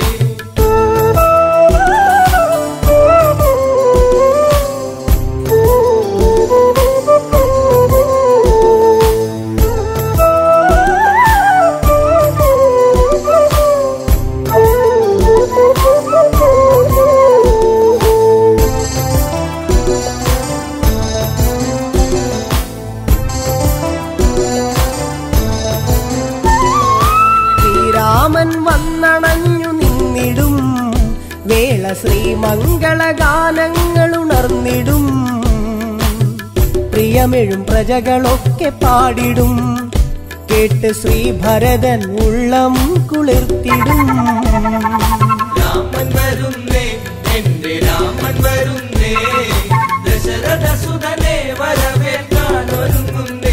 ശ്രീരാമൻ വന്നണഞ്ഞു നിന്നിടും വേള ശ്രീമംഗളഗാനങ്ങൾ ഉണർന്നിടും പ്രിയമെഴും പ്രജകളൊക്കെ പാടിടും കേട്ട് ശ്രീഭരതൻ ഉള്ളം കുളിർത്തിടും രാമൻ വരുന്നേ എന്റെ രാമൻ വരുന്നേ ദശരഥ സുതനെ വരവേൽക്കാൻ ഒരുങ്ങുന്നേ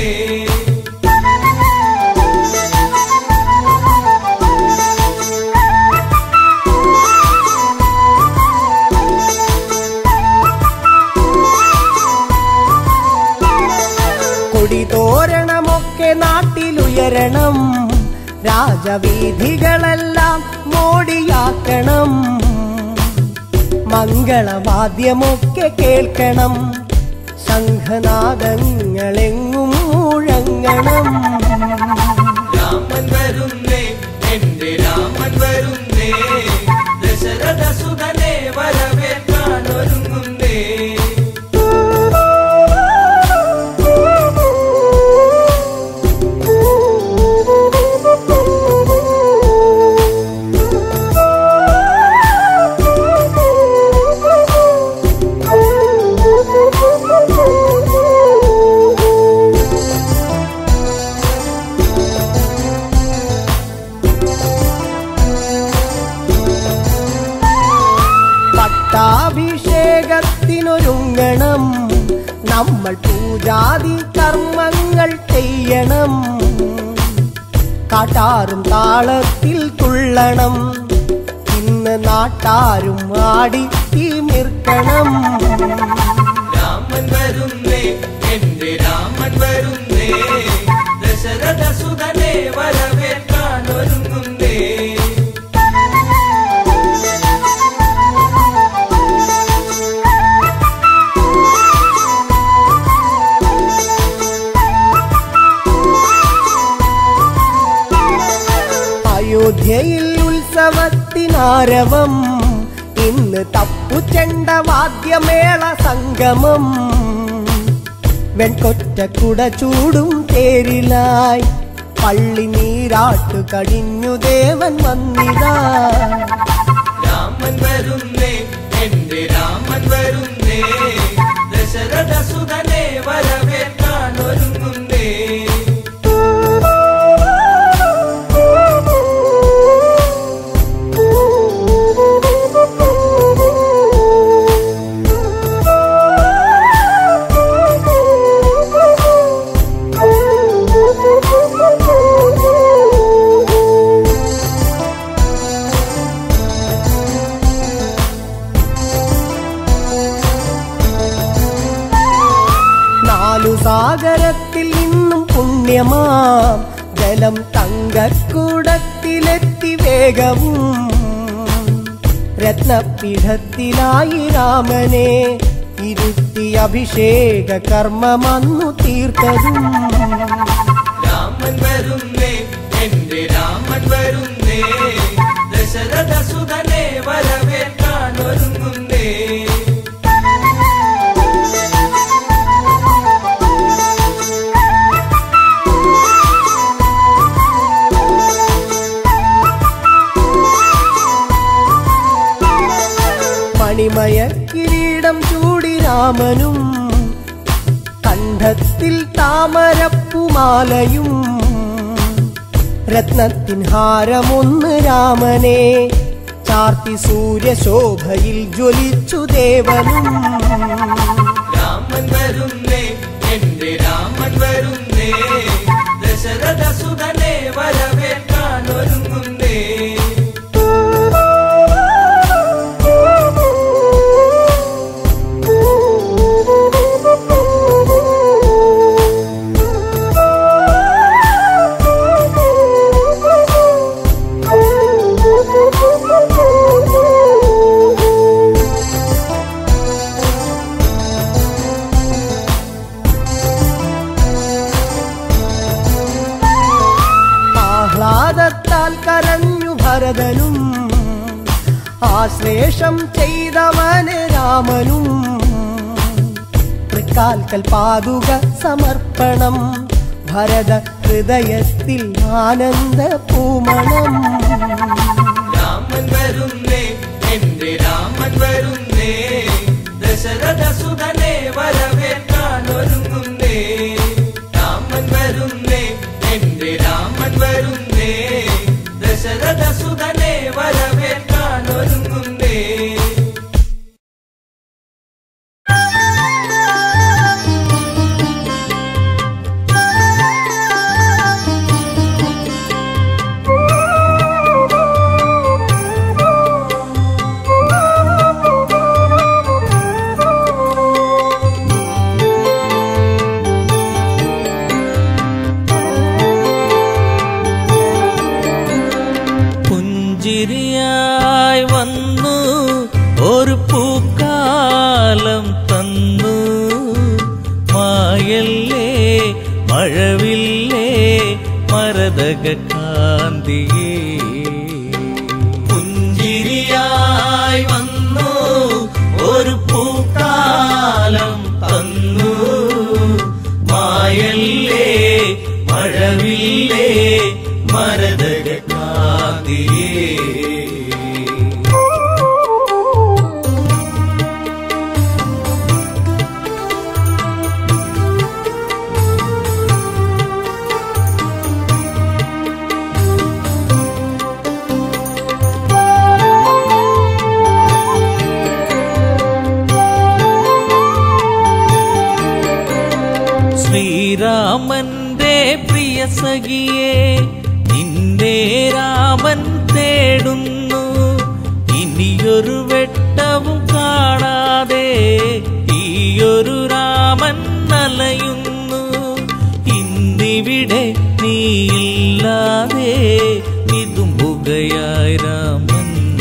കൊടിതോരണമൊക്കെ നാട്ടിലുയരണം രാജവീഥികളെല്ലാം മോടിയാക്കണം മംഗളവാദ്യമൊക്കെ കേൾക്കണം ശംഖനാദങ്ങളെങ്ങും മുഴങ്ങണം രാമൻ വരുന്നേ എന്റെ രാമൻ വരുന്നേ ദശരഥ സുതനെ വരവേൽക്കാൻ ഒരുങ്ങുന്നേ പട്ടാഭിഷേകത്തിനൊരുങ്ങണം നമ്മൾ പൂജാതി കർമ്മങ്ങൾ ചെയ്യണം കാട്ടാറും താളത്തിൽ തുള്ളണം ഇന്ന് നാട്ടാരും ആടി തിമിർക്കണം രാമൻ വരുന്നേ എന്റെ രാമൻ വരുന്നേ ദശരഥ സുതനെ വരവേൽക്കാൻ ഒരുങ്ങുന്നേ അയോധ്യയിൽ ഉത്സവത്തിനാരവം ഇന്ന് തപ്പുചെണ്ട വാദ്യമേള സംഗമം വെൺകൊറ്റ കുട ചൂടും തേരിലായി പള്ളി നീരാട്ടു കഴിഞ്ഞു ദേവൻ വന്നിതാ രാമൻ വരുന്നേ എന്റെ രാമൻ വരുന്നേ ദശരഥ സുതനെ വരവേൽക്കാൻ ഒരുങ്ങുന്നേ നാലു സാഗരത്തിൽ നിന്നും പുണ്യമാം ജലം തങ്കക്കൂടത്തിലെത്തി വേഗവും രത്നപീഠത്തിലായി രാമനെ ഇരുത്തി അഭിഷേക കർമ്മമന്നു തീർത്തതും രാമൻ വരുന്നേ എന്റെ രാമൻ വരുന്നേ ദശരഥ സുതനെ വരവേൽക്കാൻ ഒരുങ്ങുന്നേ രാമനും കണ്ഠത്തിൽ താമരപ്പുമാലയും രത്നത്തിൻ ഹാരമൊന്ന് രാമനെ ചാർത്തി സൂര്യശോഭയിൽ ജ്വലിച്ചു ദേവനും രാമൻ വരുന്നേ എന്റെ രാമൻ വരുന്നേ ദശരഥ സുതനെ വരവേൽക്കാൻ ഒരുങ്ങുന്നേ ആഹ്ലാദത്താൽ കരഞ്ഞു ഭരതനും ആശ്ലേഷം ചെയ്തവന് രാമനും തൃക്കാൽക്കൽ പാതുക സമർപ്പണം ഭരത ഹൃദയത്തിൽ ആനന്ദ പൂമണം രാമൻ വരുന്നേ എന്റെ രാമൻ വരുന്നേ ദശരഥ സുതനെ വരവേൽക്കാൻ ഒരുങ്ങുന്നേ രാമൻ വരുന്നേ എന്റെ രാമൻ വരുന്നേ ദശരഥ സുതനെ വരവേൽക്കാൻ ഒരുങ്ങുന്നേ പുഞ്ചിരിയായി വന്നു ഒരു പൂക്കാലം തന്നു മായല്ലേ മഴവില്ലേ മരതക കാന്തിയേ പുഞ്ചിരിയായി വന്നു ഒരു പൂക്കാലം തന്നു മായല്ലേ മഴവില്ലേ മരതക കാന്തിയേ ശ്രീരാമന്റെ പ്രിയ സഖിയെ നിന്റെ രാമൻ തേടുന്നു ഇനിയൊരു വെട്ടവും കാണാതെ ഈയൊരു രാമൻ നലയുന്നു ഇന്നിവിടെ നീയില്ലാതെ ഇതുമ്പുകയായി രാമൻ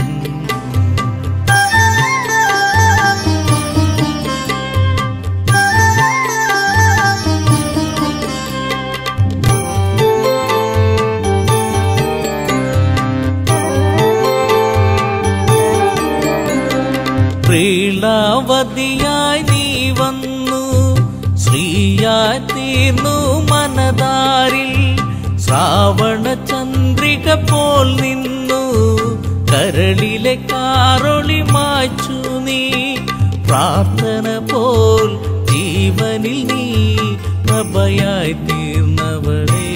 പ്രീളാവതിയായി നീ വന്നു ശ്രീയായി തീർന്നു മനതാരിൽ ശ്രാവണ ചന്ദ്രിക പോൽ നിന്നു കരളിലെ കാറൊളി മായ്ച്ചു നീ പ്രാർത്ഥന പോൽ ജീവനിൽ നീ പ്രഭയായി തീർന്നവളേ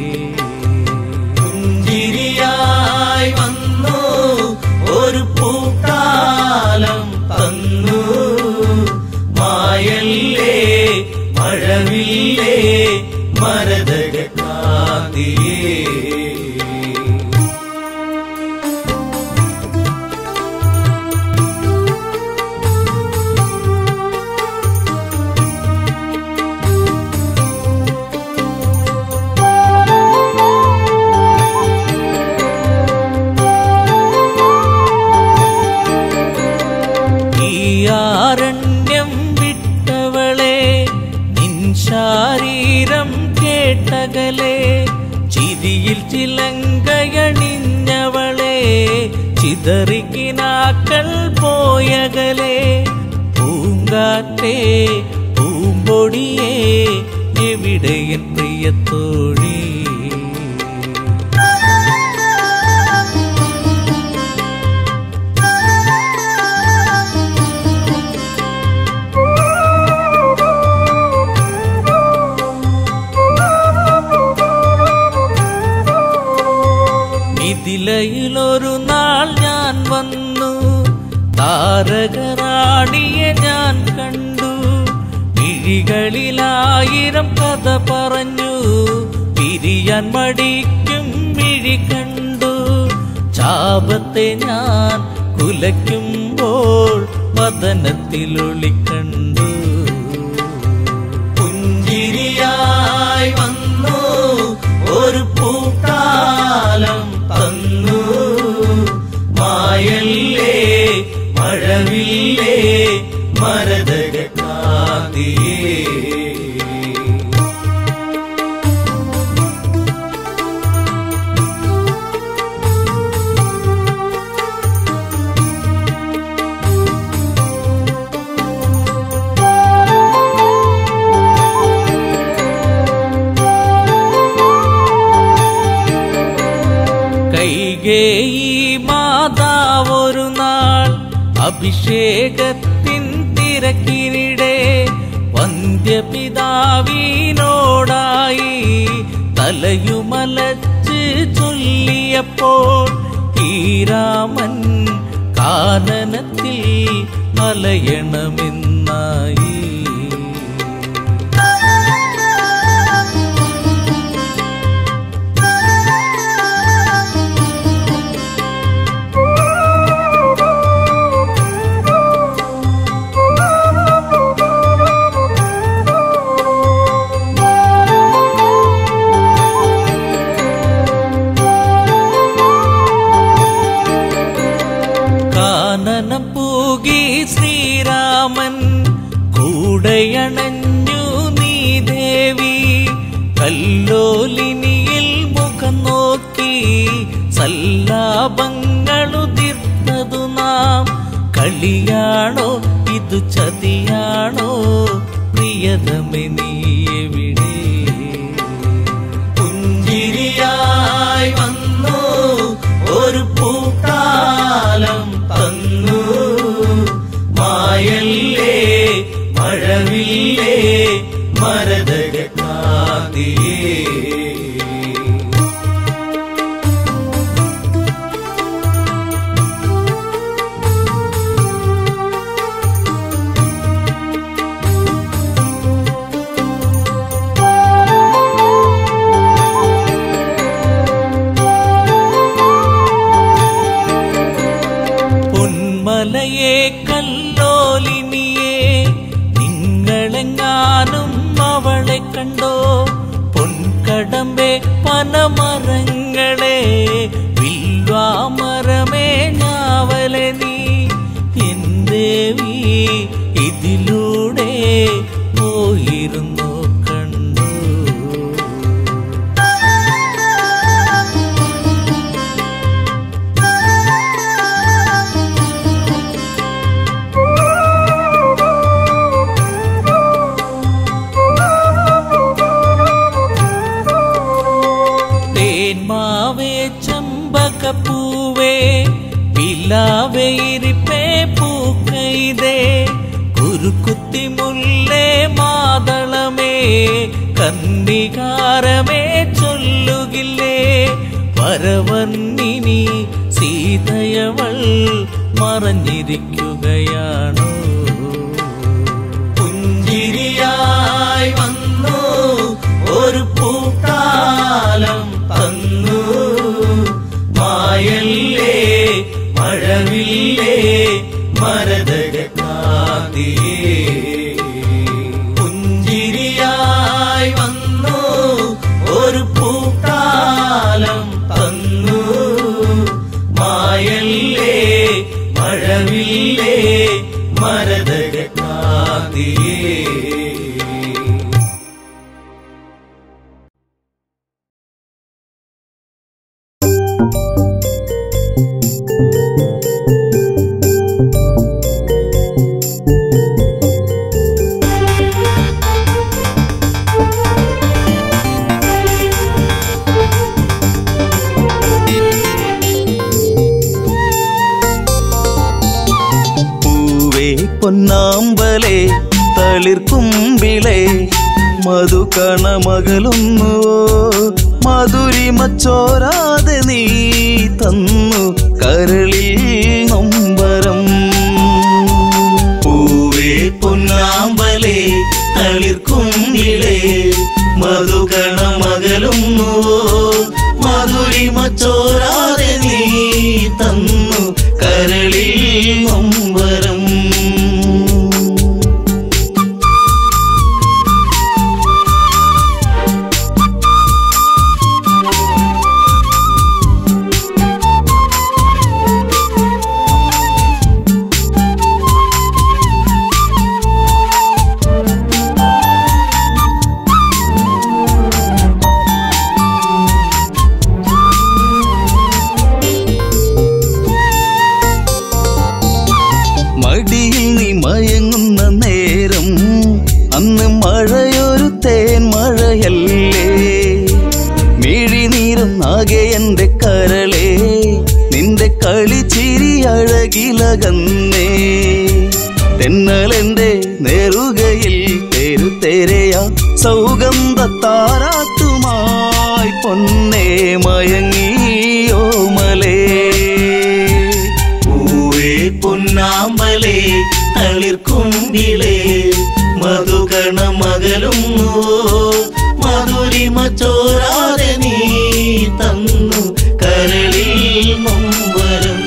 പുഞ്ചിരിയായി വന്നു ഒരു പൂക്കാലം തന്നു മായല്ലേ മഴവില്ലേ മരതക കാന്തിയേ ഈ ആരണ്യം വിട്ടവളെ നിൻ ശാരീരം കേട്ടകലെ ചിരിയിൽ ചിലങ്കയണിഞ്ഞവളെ ചിതറിക്കിനാക്കൾ പോയകലെ പൂങ്കാറ്റേ പൂമ്പൊടിയേ എവിടെയൻ പ്രിയത്തോഴി ചില്ലയിലൊരു നാൾ ഞാൻ വന്നു താരകറാണിയെ ഞാൻ കണ്ടു മിഴികളിലായിരം കഥ പറഞ്ഞു പിരിയാൻ മടിക്കും മിഴി കണ്ടു ചാപത്തെ ഞാൻ കുലയ്ക്കുമ്പോൾ വദനത്തിലൊളിക്കണ്ടു പുഞ്ചിരിയായി വന്നു ഒരു പൂക്കാലം തന്നു മായല്ലേ മഴവില്ലേ മരതക കാതിയേ കൈകേയി മാതാവൊരു നാൾ അഭിഷേകത്തിൻ തിരക്കിനിടെ വന്ധ്യപിതാവിനോടായി തലയുമലച്ച് ചൊല്ലിയപ്പോൾ ഈരാമൻ കാനനത്തിൽ മലയണമെന്നായി കാനനം പൂകി ശ്രീരാമൻ കൂടയണഞ്ഞു നീ ദേവി കല്ലോലിനിയിൽ മുഖം നോക്കി സല്ലാപങ്ങളുതിർത്തതു നാം കളിയാണോ ഇതു ചതിയാണോ പ്രിയതമെ നീ എവിടെ പുഞ്ചിരിയായി വന്നു ഒരു പൂക്കാലം തന്നു മായല്ലേ മഴവില്ലേ മരതക കാതിയേ പൊന്മലയെ കല്ലോലിനിയെ നിങ്ങളെങ്ങാനും അവളെ കണ്ടോ പൊൻകടമ്പെ പനമരങ്ങളെ വിൽവാമരമേ ഞാവലെ നീ എന്തേവി ഇതിലൂടെ പോയിരുന്നു കണ്ടു തേന്മാവേ ചമ്പകപ്പൂവേ പിലാവേ ഇരിപ്പേ പൂക്കൈതേ കുരുക്കുത്തി മുല്ലേ മാതളമേ കന്നികാരമേ ചൊല്ലുകില്ലേ വരവന്നിനി സീതയവൾ മറഞ്ഞിരിക്കുകയാണോ പുഞ്ചിരിയായി വന്നു ഒരു പൂക്കാലം തന്നു മായല്ലേ മഴവില്ലേ മരതക കാതിയേ പുഞ്ചിരിയായി വന്നു ഒരു പൂക്കാലം തന്നു മായല്ലേ മഴവില്ലേ മരതക കാതിയേ പൂവേ പൊന്നാമ്പലേ തളിർക്കുമ്പിളേ മധുകണമകലുന്നുവോ മധുരിമച്ചോരാതെ നീ തന്നു മധുകണമകലുന്നു മധുരിമ ചോരാതെ നീ തന്നു കരളിൽ നൊമ്പരം മടിയിൽ നീ മയങ്ങുന്ന നേരം അന്ന് മഴയൊരു തേൻ മഴയല്ലേ മിഴിനീരം ആകെ എന്റെ കരളെ നിന്റെ കളിച്ചിരി അഴകിലകന്നേ തെന്നലെന്റെ നേറുകയിൽ തെരുതെരയ സൗഗന്ധ താരാട്ടുമായി പൊന്നേ മയങ്ങിയോ മലേ പൂവേ പൊന്നാമ്പലേ തളിർക്കുമ്പിളേ മധുകണമകലുന്നു മധുരിമ ചോരാതെ നീ തന്നു കരളിൽ നൊമ്പരം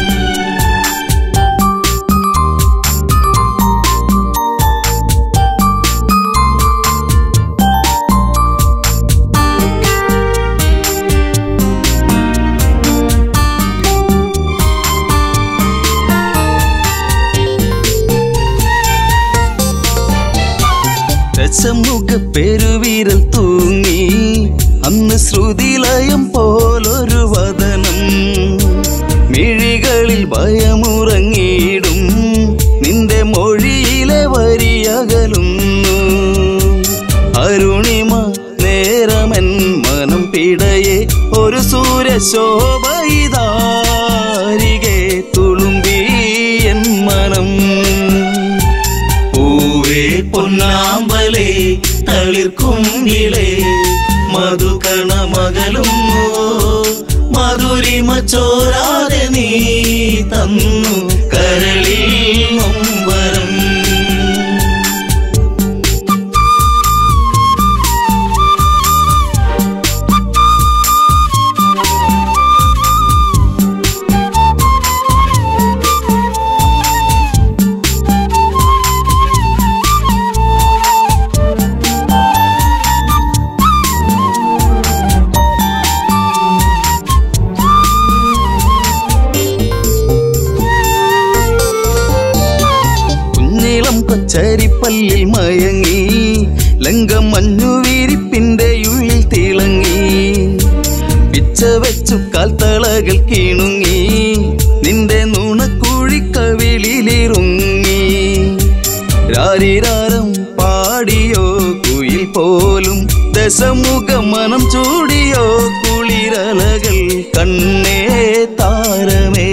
രസമുഖ പെരുവിരൽ തൂങ്ങി അന്ന് ശ്രുതിലയം പോലൊരു വദനം മിഴികളിൽ ഭയമുറങ്ങിയിടും നിന്റെ മൊഴിയിലെ വരിയകലുന്നു അരുണിമ നേരമൻ മനം പിടയെ ഒരു സൂര്യശോഭയിതാരികെ തുളുമ്പി എൻ മനം പൂവേ പൊന്നാമ്പലേ തളിർക്കുമ്പിളേ മധുകണമകലുന്നു മധുരിമ ചോരാതെ നീ തന്നു കരളിൽ നൊമ്പരം കുഞ്ഞിളം കൊച്ചരിപ്പല്ലിൽ മയങ്ങി ലങ്കം മഞ്ഞുവിരിപ്പിന്റെ ഉള്ളിൽ തിളങ്ങി പിച്ച വെച്ചു കാൽത്തളകൾ കീണുങ്ങി നിന്റെ നുണക്കുഴിക്കവിളിലിറുങ്ങി രാരിരാരം പാടിയോ കുയിൽ പോലും ദശമുഖ മനം ചൂടിയോ കുളിരലകൾ കണ്ണേ താരമേ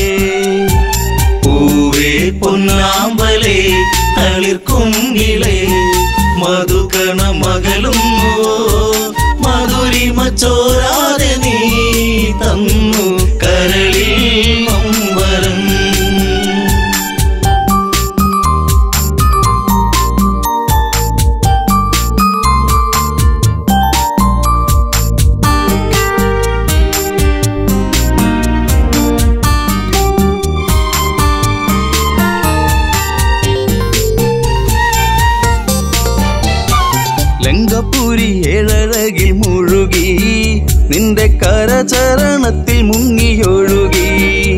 പൂവേ പൊന്നാമ്പലേ തളിർക്കുങ്കിളേ മധുകണമകലുന്നു മധുരിമ ചോരാതെ നീ തന്നു കരളിൽ നൊമ്പരം ലങ്കപുരി ഏഴഴകിൽ മുഴുകി നിന്റെ കരചരണത്തിൽ മുങ്ങിയൊഴുകി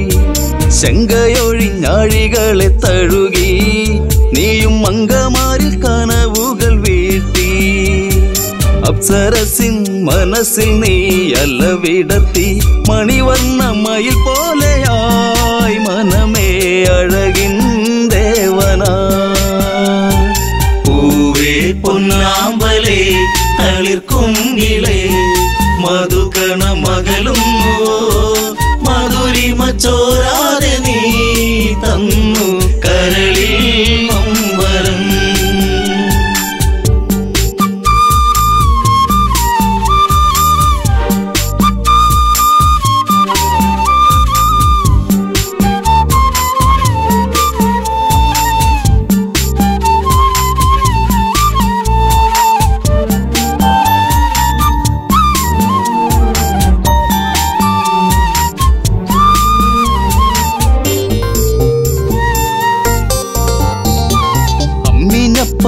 ശങ്കയൊഴിഞ്ഞാഴികളെ തഴുകി നീയും മങ്കമാരിൽ കനവുകൾ വീഴ്ത്തി അപ്സരസിൻ മനസ്സിൽ നീ അല്ല വിടത്തി മണിവർണ്ണ മയിൽ പോലെയായി മനമേ അഴകിൻ ദേവനാ പൂവേ പൊന്നാമ്പലേ തളിർക്കുങ്കിളേ മധുകണമകലുന്നു മധുരിമ ചോരാതെ നീ തന്നു കരളിൽ നൊമ്പരം ും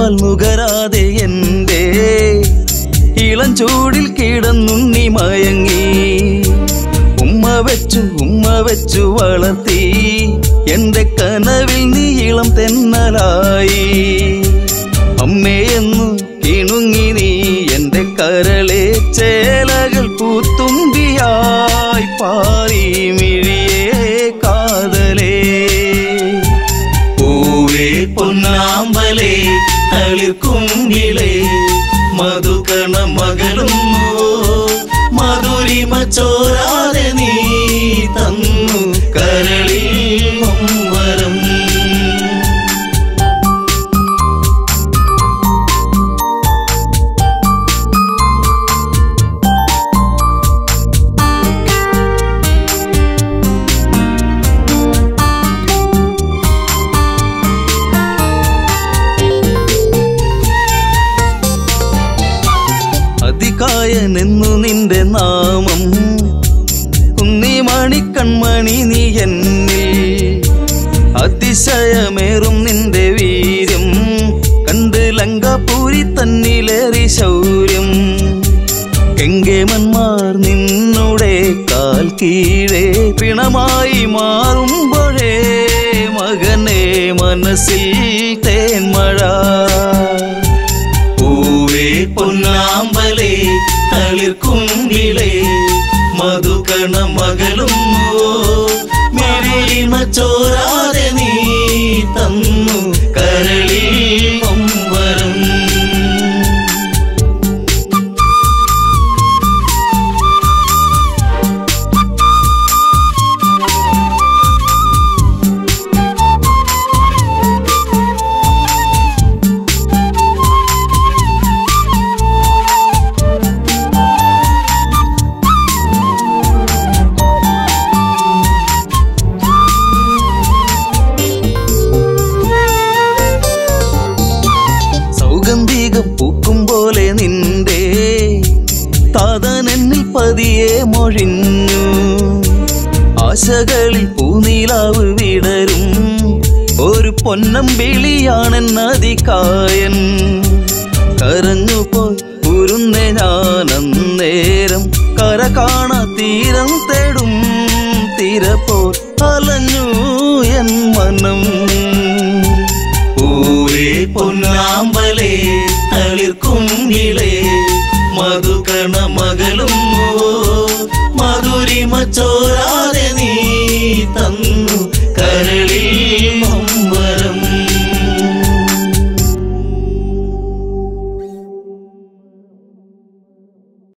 പാൽ നുകരാതെ എൻ്റെ ഇളം ചൂടിൽ കിടന്നുണ്ണി മയങ്ങി ഉമ്മ വെച്ചു ഉമ്മ വെച്ചു വളർത്തി എന്റെ കനവിൽ നീ ഇളം തെന്നലായി അമ്മയെന്നു കിണുങ്ങി നീ എന്റെ കരളെ ചേലകൾ പൂത്തുമ്പിയായി പാറി മിഴിയേ കാതലേ പൂവേ പൊന്നാമ്പലേ തളിർക്കുങ്കിലേ മധുകണ മകളുന്നു മധുരിമ ചോരാതെ നീ തന്നു കരളിൽ മമ്പരം അതികായനെന്നു നിന്റെ നാമം കുന്നി മണിക്കൺമണി നീ എന്നിൽ അതിശയമേറും നിന്റെ വീര്യം കണ്ട് ലങ്കാപൂരി തന്നിലേറി ശൗര്യം കെങ്കേമന്മാർ നിന്നുടെ കാൽ കീഴേ പിണമായി മാറുമ്പോഴേ മകനെ മനസ്സിൽ തേന്മഴ പൂവേ പൊന്നാമ്പലേ തളിർക്കുങ്കിലേ മധുകണ മകളുന്നു മെറിമ ചോരാതെ നീ തന്നു കരളിൽ മമ്പരം സൗഗന്ധികം പൂക്കും പോലെ നിന്റെ താതനെന്നിൽ പതിയെ മൊഴിഞ്ഞു ആശകളിൽ പൂനീലാവ് വിടരും ഒരു പൊന്നമ്പിളിയാണെന്നതികായൻ കരഞ്ഞുപോയി ഉരുന്നെ ഞാൻ അന്നേരം കര കാണാ തീരം തേടും തീരപ്പോൾ അലഞ്ഞു എൻ മനം പൂവേ പൊന്നാമ്പലേ തളിർക്കുങ്കിലേ മധുകണ മകളുന്നു മധുരിമ ചോരാതെ നീ തന്നു കരളിൽ